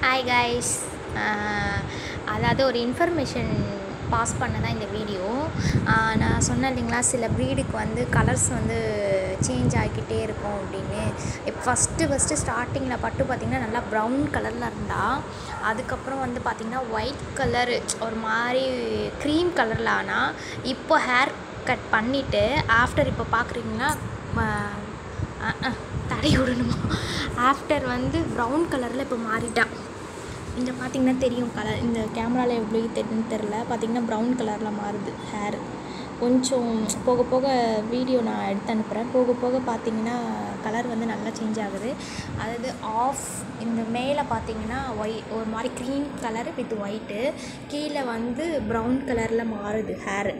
hi guys அதாவது ஒரு information pass பண்ண தான் இந்த வீடியோ நான் சொன்னேன் இல்லைங்களா சில ப்ரீடுக்கு வந்து கலர்ஸ் வந்து சேஞ்ச் ஆகிக்கிட்டே இருக்கும் அப்படின்னு இப்போ ஃபஸ்ட்டு ஃபஸ்ட்டு ஸ்டார்டிங்கில் பட்டு பார்த்திங்கன்னா நல்லா ப்ரௌன் கலரில் இருந்தா அதுக்கப்புறம் வந்து பார்த்திங்கன்னா ஒயிட் கலரு ஒரு மாதிரி க்ரீம் கலரில் ஆனால் இப்போ ஹேர் கட் பண்ணிவிட்டு ஆஃப்டர் இப்போ பார்க்குறீங்கன்னா தடை விடணுமா ஆஃப்டர் வந்து ப்ரௌன் கலரில் இப்போ மாறிட்டா இங்கே பார்த்தீங்கன்னா தெரியும் கலர் இந்த கேமராவில் எவ்வளோ தெரியுன்னு தெரில பார்த்தீங்கன்னா ப்ரௌன் கலரில் மாறுது ஹேர் கொஞ்சம் போக போக வீடியோ நான் எடுத்து அனுப்புகிறேன் போக போக பார்த்தீங்கன்னா கலர் வந்து நல்லா சேஞ்ச் ஆகுது அதாவது ஆஃப் இந்த மேலே பார்த்தீங்கன்னா ஒய் ஒரு மாதிரி க்ரீம் கலர் வித் ஒயிட்டு கீழே வந்து ப்ரௌன் கலரில் மாறுது ஹேரு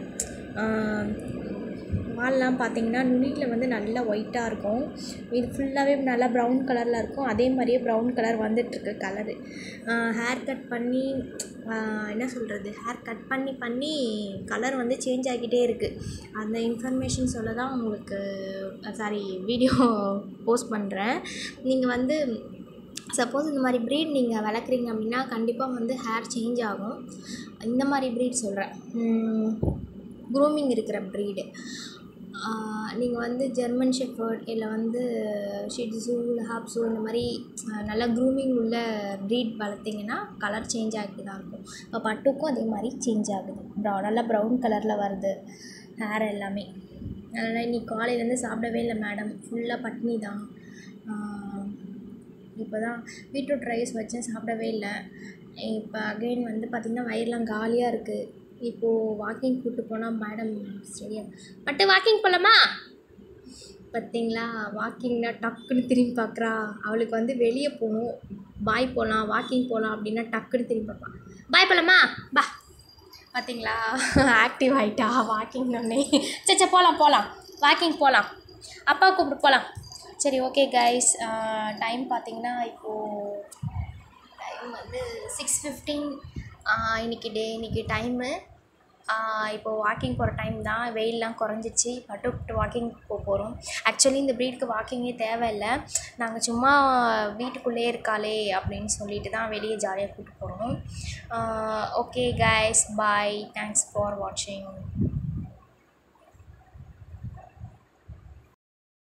வால்லாம் பார்த்தீங்கன்னா நுனியில் வந்து நல்லா ஒயிட்டாக இருக்கும் இது ஃபுல்லாகவே நல்லா ப்ரௌன் கலரில் இருக்கும் அதே மாதிரியே ப்ரௌன் கலர் வந்துட்டுருக்கு கலரு ஹேர் கட் பண்ணி என்ன சொல்கிறது ஹேர் கட் பண்ணி பண்ணி கலர் வந்து சேஞ்ச் ஆகிக்கிட்டே இருக்குது அந்த இன்ஃபர்மேஷன் சொல்ல தான் உங்களுக்கு சாரி வீடியோ போஸ்ட் பண்ணுறேன் நீங்கள் வந்து சப்போஸ் இந்த மாதிரி ப்ரீட் நீங்கள் வளர்க்குறீங்க அப்படின்னா கண்டிப்பாக வந்து ஹேர் சேஞ்ச் ஆகும் இந்த மாதிரி ப்ரீட் சொல்கிறேன் க்ரூமிங் இருக்கிற ப்ரீடு நீங்கள் வந்து ஜெர்மன் ஷெஃபர்ட் இல்லை வந்து ஷிட்ஸு இல்லை ஹாப்ஸு இந்த மாதிரி நல்ல க்ரூமிங் உள்ள ப்ரீட் வளர்த்திங்கன்னா கலர் சேஞ்ச் ஆகிட்டு தான் இருக்கும் இப்போ பட்டுக்கும் அதே மாதிரி சேஞ்ச் ஆகுது ப்ரௌ நல்லா ப்ரௌன் கலரில் வருது ஹேர் எல்லாமே அதனால் இன்றைக்கி காலையிலேருந்து சாப்பிடவே இல்லை மேடம் ஃபுல்லாக பட்னி தான் இப்போ தான் பீட்ரூட் ரைஸ் வச்சேன் சாப்பிடவே இல்லை இப்போ அகைன் வந்து பார்த்திங்கன்னா வயிறுலாம் காலியாக இருக்குது இப்போது வாக்கிங் கூப்பிட்டு போனால் மேடம் சரியா பட்டு வாக்கிங் போகலாமா பார்த்தீங்களா வாக்கிங்னா டக்குன்னு திரும்பி பார்க்குறா அவளுக்கு வந்து வெளியே போகணும் பாய் போகலாம் வாக்கிங் போகலாம் அப்படின்னா டக்குன்னு திரும்பி பார்ப்பான் பாய் போகலாமா பா பார்த்தீங்களா ஆக்டிவ் ஆகிட்டா வாக்கிங் ஒன்னே சச்சா போகலாம் போகலாம் வாக்கிங் போகலாம் அப்பா கூப்பிட்டு போகலாம் சரி ஓகே கைஸ் டைம் பார்த்தீங்கன்னா இப்போது டைம் வந்து சிக்ஸ் ஃபிஃப்டீன் இன்றைக்கி டே இன்றைக்கி டைமு இப்போது வாக்கிங் போகிற டைம் தான் வெயிலெலாம் குறைஞ்சிச்சு பட்டு விட்டு வாக்கிங் போக போகிறோம் ஆக்சுவலி இந்த ப்ரீடுக்கு வாக்கிங்கே தேவையில்லை நாங்கள் சும்மா வீட்டுக்குள்ளே இருக்காளே அப்படின்னு சொல்லிட்டு தான் வெளியே ஜாலியாக கூப்பிட்டு போகிறோம் okay guys bye thanks for வாட்சிங்